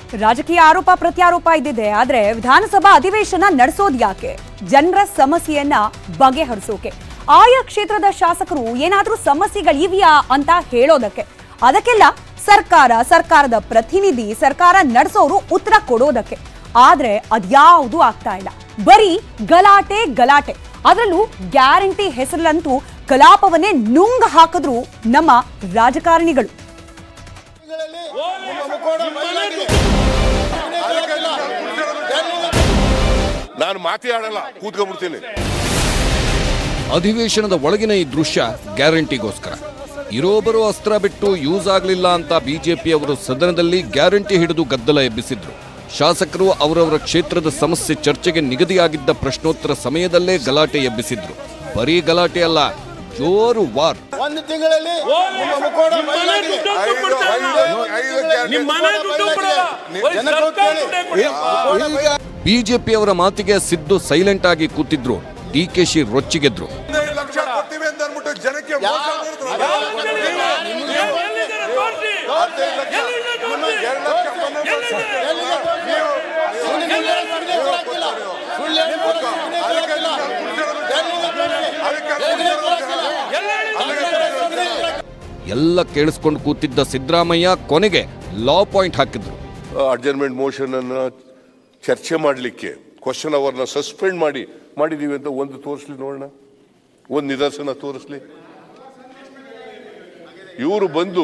ರಾಜಕೀಯ ಆರೋಪ ಪ್ರತ್ಯಾರೋಪ ಇದ್ದಿದೆ ಆದ್ರೆ ವಿಧಾನಸಭಾ ಅಧಿವೇಶನ ನಡೆಸೋದು ಯಾಕೆ ಜನರ ಸಮಸ್ಯೆಯನ್ನ ಬಗೆಹರಿಸೋಕೆ ಆಯಾ ಕ್ಷೇತ್ರದ ಶಾಸಕರು ಏನಾದ್ರೂ ಸಮಸ್ಯೆಗಳಿವೆಯಾ ಅಂತ ಹೇಳೋದಕ್ಕೆ ಅದಕ್ಕೆಲ್ಲ ಸರ್ಕಾರ ಸರ್ಕಾರದ ಪ್ರತಿನಿಧಿ ಸರ್ಕಾರ ನಡೆಸೋರು ಉತ್ತರ ಕೊಡೋದಕ್ಕೆ ಆದ್ರೆ ಅದ್ಯಾವುದೂ ಆಗ್ತಾ ಇಲ್ಲ ಬರೀ ಗಲಾಟೆ ಗಲಾಟೆ ಅದರಲ್ಲೂ ಗ್ಯಾರಂಟಿ ಹೆಸರಲ್ಲಂತೂ ಕಲಾಪವನ್ನೇ ನುಂಗ ಹಾಕಿದ್ರು ನಮ್ಮ ರಾಜಕಾರಣಿಗಳು ನಾನು ಮಾತೇ ಆಡಲ್ಲ ಕೂತ್ಕೊಂಡ್ಬಿಡ್ತೀನಿ ಅಧಿವೇಶನದ ಒಳಗಿನ ಈ ದೃಶ್ಯ ಗ್ಯಾರಂಟಿಗೋಸ್ಕರ ಇರೋಬರೋ ಅಸ್ತ್ರ ಬಿಟ್ಟು ಯೂಸ್ ಆಗಲಿಲ್ಲ ಅಂತ ಬಿಜೆಪಿ ಅವರು ಸದನದಲ್ಲಿ ಗ್ಯಾರಂಟಿ ಹಿಡಿದು ಗದ್ದಲ ಎಬ್ಬಿಸಿದ್ರು ಶಾಸಕರು ಅವರವರ ಕ್ಷೇತ್ರದ ಸಮಸ್ಯೆ ಚರ್ಚೆಗೆ ನಿಗದಿಯಾಗಿದ್ದ ಪ್ರಶ್ನೋತ್ತರ ಸಮಯದಲ್ಲೇ ಗಲಾಟೆ ಎಬ್ಬಿಸಿದ್ರು ಬರೀ ಗಲಾಟೆ ಅಲ್ಲ ಜೋರು ವಾರ್ ಒಂದು ತಿಂಗಳಲ್ಲಿ ನಿಮ್ಮ ಮುಖೋಡ ಬಯಲಾಗಿದೆ. ನಿಮ್ಮ ಮನೆ ದುಡ್ಡು ಕೊಡಲ್ಲ. ಬರೀ ಜನಕ್ಕೆ ಸರ್ಕಾರ ಕೇಳಿ. ದುಡ್ಡೇ ಕೊಡಲ್ಲ. ಬಿಜೆಪಿ ಅವರ ಮಾತಿಗೆ ಸಿದ್ದು ಸೈಲೆಂಟ್ ಆಗಿ ಕೂತಿದ್ರು ಡಿಕೆಶಿ ರೊಚ್ಚಿಗೆದ್ರು ಹದಿನೈದು ಲಕ್ಷ ಕೊಡ್ತೀವಿ ಅಂತ ಅಂದ್ಬಿಟ್ಟು ಜನಕ್ಕೆ ಮೋಸ ಮಾಡಿದ್ರು. ಎಲ್ಲಿದ್ದಾರೆ ತೋರ್ಸಿ. ಎಲ್ಲಿದ್ದಾರೆ ತೋರ್ಸಿ. ಎರಡು ಲಕ್ಷ ಮನೆ ಎಲ್ಲಿದ್ದಾರೆ? ನೀವು- ಸುಳ್ಳು ಸುಳ್ಳು ಹಾಕಿಲ್ಲ. ಸುಳ್ಳು ಹೇಳಿ ಕೊಡ್ತಾ. ಅದಕ್ಕೆ ನೀವು ಅದಕ್ಕೆ ಎಲ್ಲ ಕೇಳಿಸ್ಕೊಂಡು ಕೂತಿದ್ದ ಸಿದ್ದರಾಮಯ್ಯ ಕೊನೆಗೆ ಲಾ ಪಾಯಿಂಟ್ ಹಾಕಿದ್ರು ಅಡ್ಜರ್ಮೆಂಟ್ ಮೋಷನ್ ಅನ್ನ ಚರ್ಚೆ ಮಾಡಲಿಕ್ಕೆ ಕ್ವಶನ್ ಅವರ್ನ ಸಸ್ಪೆಂಡ್ ಮಾಡಿ ಮಾಡಿದೀವಿ ಅಂತ ಒಂದು ತೋರಿಸ್ಲಿ ನೋಡೋಣ ಒಂದು ನಿದರ್ಶನ ತೋರಿಸ್ಲಿ ಇವರು ಬಂದು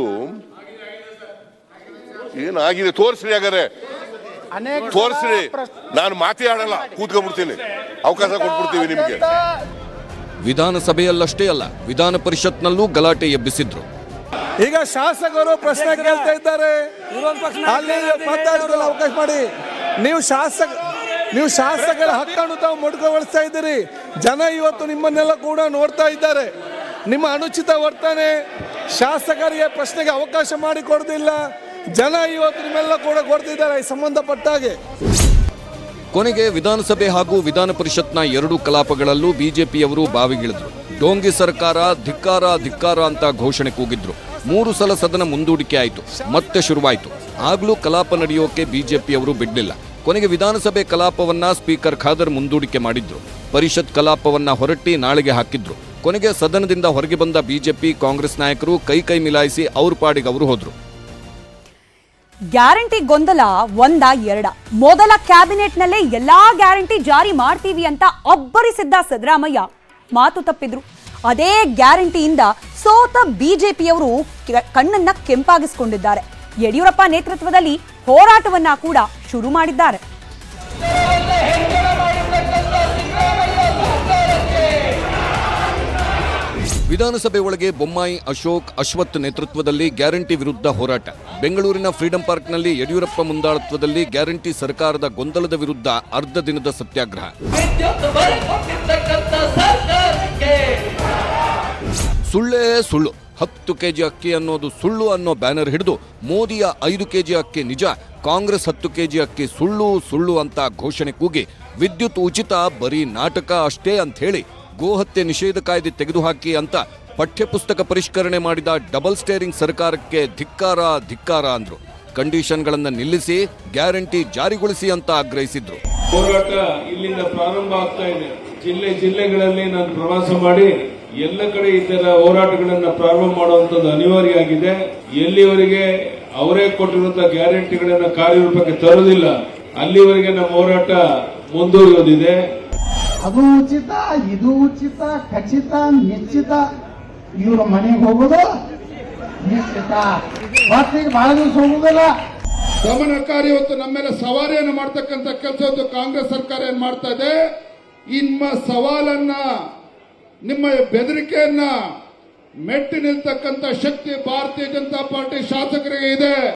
ಏನಾಗಿದೆ ತೋರಿಸ್ರಿ ಹಾಗಾರೆ ತೋರಿಸ್ರಿ ನಾನು ಮಾತೇ ಆಡಲ್ಲ ಕೂತ್ಕೊಂಡ್ಬಿಡ್ತೀನಿ ಅವಕಾಶ ಕೊಟ್ಬಿಡ್ತೀವಿ ನಿಮ್ಗೆ ವಿಧಾನಸಭೆಯಲ್ಲಷ್ಟೇ ಅಲ್ಲ ವಿಧಾನ ಪರಿಷತ್ನಲ್ಲೂ ಗಲಾಟೆ ಎಬ್ಬಿಸಿದ್ರು ಈಗ ಶಾಸಕರು ಪ್ರಶ್ನೆ ಕೇಳ್ತಾ ಇದ್ದಾರೆ ಅಲ್ಲಿ ಮಾತಾಡ್ಕೊಳ್ಳೋ ಅವಕಾಶ ಮಾಡಿ ನೀವು ಶಾಸಕ ನೀವು ಶಾಸಕರ ಹಕ್ಕನ್ನು ತಾವು ಮೊಟಕುಗೊಳಿಸ್ತಾ ಇದ್ದೀರಿ ಜನ ಇವತ್ತು ನಿಮ್ಮನ್ನೆಲ್ಲ ಕೂಡ ನೋಡ್ತಾ ಇದ್ದಾರೆ ನಿಮ್ಮ ಅನುಚಿತ ವರ್ತನೆ ಶಾಸಕರಿಗೆ ಪ್ರಶ್ನೆಗೆ ಅವಕಾಶ ಮಾಡಿ ಕೊಡೋದಿಲ್ಲ ಜನ ಇವತ್ತು ನಿಮ್ಮೆಲ್ಲ ಕೂಡ ಕೊಡ್ತಿದ್ದಾರೆ ಈ ಸಂಬಂಧಪಟ್ಟ ಹಾಗೆ ಕೊನೆಗೆ ವಿಧಾನಸಭೆ ಹಾಗೂ ವಿಧಾನ ಪರಿಷತ್ನ ಎರಡು ಕಲಾಪಗಳಲ್ಲೂ ಬಿಜೆಪಿಯವರು ಬಾವಿಗಿಳಿದ್ರು ಡೋಂಗಿ ಸರ್ಕಾರ ಧಿಕ್ಕಾರ ಧಿಕ್ಕಾರ ಅಂತ ಘೋಷಣೆ ಕೂಗಿದ್ರು ಮೂರು ಸಲ ಸದನ ಮುಂದೂಡಿಕೆ ಆಯಿತು ಮತ್ತೆ ಶುರುವಾಯಿತು ಆಗ್ಲೂ ಕಲಾಪ ನಡೆಯೋಕೆ ಬಿಜೆಪಿಯವರು ಬಿಡ್ಲಿಲ್ಲ ಕೊನೆಗೆ ವಿಧಾನಸಭೆ ಕಲಾಪವನ್ನ ಸ್ಪೀಕರ್ ಖಾದರ್ ಮುಂದೂಡಿಕೆ ಮಾಡಿದ್ರು ಪರಿಷತ್ ಕಲಾಪವನ್ನ ಹೊರಟ್ಟಿ ನಾಳೆಗೆ ಹಾಕಿದ್ರು ಕೊನೆಗೆ ಸದನದಿಂದ ಹೊರಗೆ ಬಂದ ಬಿಜೆಪಿ ಕಾಂಗ್ರೆಸ್ ನಾಯಕರು ಕೈ ಕೈ ಮಿಲಾಯಿಸಿ ಅವ್ರ ಪಾಡಿಗೆ ಅವರು ಹೋದ್ರು ಗ್ಯಾರಂಟಿ ಗೊಂದಲ ಒಂದ ಎರಡ ಮೊದಲ ಕ್ಯಾಬಿನೆಟ್ನಲ್ಲೇ ಎಲ್ಲಾ ಗ್ಯಾರಂಟಿ ಜಾರಿ ಮಾಡ್ತೀವಿ ಅಂತ ಅಬ್ಬರಿಸಿದ್ದ ಸಿದ್ದರಾಮಯ್ಯ ಮಾತು ತಪ್ಪಿದ್ರು ಅದೇ ಗ್ಯಾರಂಟಿಯಿಂದ ಸೋತ ಬಿಜೆಪಿಯವರು ಕೆ- ಕಣ್ಣನ್ನ ಕೆಂಪಾಗಿಸಿಕೊಂಡಿದ್ದಾರೆ ಯಡಿಯೂರಪ್ಪ ನೇತೃತ್ವದಲ್ಲಿ ಹೋರಾಟವನ್ನ ಕೂಡ ಶುರು ಮಾಡಿದ್ದಾರೆ ವಿಧಾನಸಭೆ ಒಳಗೆ ಬೊಮ್ಮಾಯಿ ಅಶೋಕ್ ಅಶ್ವಥ್ ನೇತೃತ್ವದಲ್ಲಿ ಗ್ಯಾರಂಟಿ ವಿರುದ್ಧ ಹೋರಾಟ ಬೆಂಗಳೂರಿನ ಫ್ರೀಡಂ ಪಾರ್ಕ್ನಲ್ಲಿ ಯಡಿಯೂರಪ್ಪ ಮುಂದಾಳತ್ವದಲ್ಲಿ ಗ್ಯಾರಂಟಿ ಸರ್ಕಾರದ ಗೊಂದಲದ ವಿರುದ್ಧ ಅರ್ಧ ದಿನದ ಸತ್ಯಾಗ್ರಹ ವಿದ್ಯುತ್ ಬರ ಕೊಟ್ಟಿರ್ತಕ್ಕಂಥ ಸರ್ಕಾರಕ್ಕೆ ಸುಳ್ಳೇ ಸುಳ್ಳು ಹತ್ತು ಕೆಜಿ ಅಕ್ಕಿ ಅನ್ನೋದು ಸುಳ್ಳು ಅನ್ನೋ ಬ್ಯಾನರ್ ಹಿಡಿದು ಮೋದಿಯ ಐದು ಕೆಜಿ ಅಕ್ಕಿ ನಿಜ ಕಾಂಗ್ರೆಸ್ ಹತ್ತು ಕೆಜಿ ಅಕ್ಕಿ ಸುಳ್ಳು ಸುಳ್ಳು ಅಂತ ಘೋಷಣೆ ಕೂಗಿ ವಿದ್ಯುತ್ ಉಚಿತ ಬರೀ ನಾಟಕ ಅಷ್ಟೇ ಅಂತ ಹೇಳಿ ಗೋಹತ್ಯೆ ನಿಷೇಧ ಕಾಯ್ದೆ ತೆಗೆದುಹಾಕಿ ಅಂತ ಪಠ್ಯಪುಸ್ತಕ ಪರಿಷ್ಕರಣೆ ಮಾಡಿದ ಡಬಲ್ ಸ್ಟೇರಿಂಗ್ ಸರ್ಕಾರಕ್ಕೆ ಧಿಕ್ಕಾರ ಧಿಕ್ಕಾರ ಅಂದ್ರು ಕಂಡೀಷನ್ಗಳನ್ನ ನಿಲ್ಲಿಸಿ ಗ್ಯಾರಂಟಿ ಜಾರಿಗೊಳಿಸಿ ಅಂತ ಆಗ್ರಹಿಸಿದ್ರು ಹೋರಾಟ ಇಲ್ಲಿಂದ ಪ್ರಾರಂಭ ಆಗ್ತಾ ಇದೆ ಜಿಲ್ಲೆ ಜಿಲ್ಲೆಗಳಲ್ಲಿ ನಾನು ಪ್ರವಾಸ ಮಾಡಿ ಎಲ್ಲ ಕಡೆ ಈ ತರ ಹೋರಾಟಗಳನ್ನ ಪ್ರಾರಂಭ ಮಾಡುವಂತದ್ದು ಅನಿವಾರ್ಯ ಆಗಿದೆ ಎಲ್ಲಿವರೆಗೆ ಅವರೇ ಕೊಟ್ಟಿರುವಂತಹ ಗ್ಯಾರಂಟಿಗಳನ್ನ ಕಾರ್ಯರೂಪಕ್ಕೆ ತರೋದಿಲ್ಲ ಅಲ್ಲಿವರೆಗೆ ನಮ್ಮ ಹೋರಾಟ ಮುಂದುವರಿಯೋದಿದೆ ಅದು ಉಚಿತ ಇದು ಉಚಿತ ಖಚಿತ ನಿಶ್ಚಿತ ಇವ್ರ ಮನೆಗೆ ಹೋಗೋದು ನಿಶ್ಚಿತ ಮತ್ತೀಗ ಬಹಳ ದಿವಸ ಹೋಗುದಿಲ್ಲ ದಮನಕಾರಿ ಇವತ್ತು ನಮ್ಮ ಮೇಲೆ ಸವಾರಿಯನ್ನು ಮಾಡ್ತಕ್ಕಂಥ ಕೆಲಸವನ್ನು ಕಾಂಗ್ರೆಸ್ ಸರ್ಕಾರ ಏನ್ ಮಾಡ್ತಾ ಇದೆ ನಿಮ್ಮ ಸವಾಲನ್ನ ನಿಮ್ಮ ಬೆದರಿಕೆಯನ್ನ ಮೆಟ್ಟಿ ನಿಲ್ತಕ್ಕಂಥ ಶಕ್ತಿ ಭಾರತೀಯ ಜನತಾ ಪಾರ್ಟಿ ಶಾಸಕರಿಗೆ ಇದೆ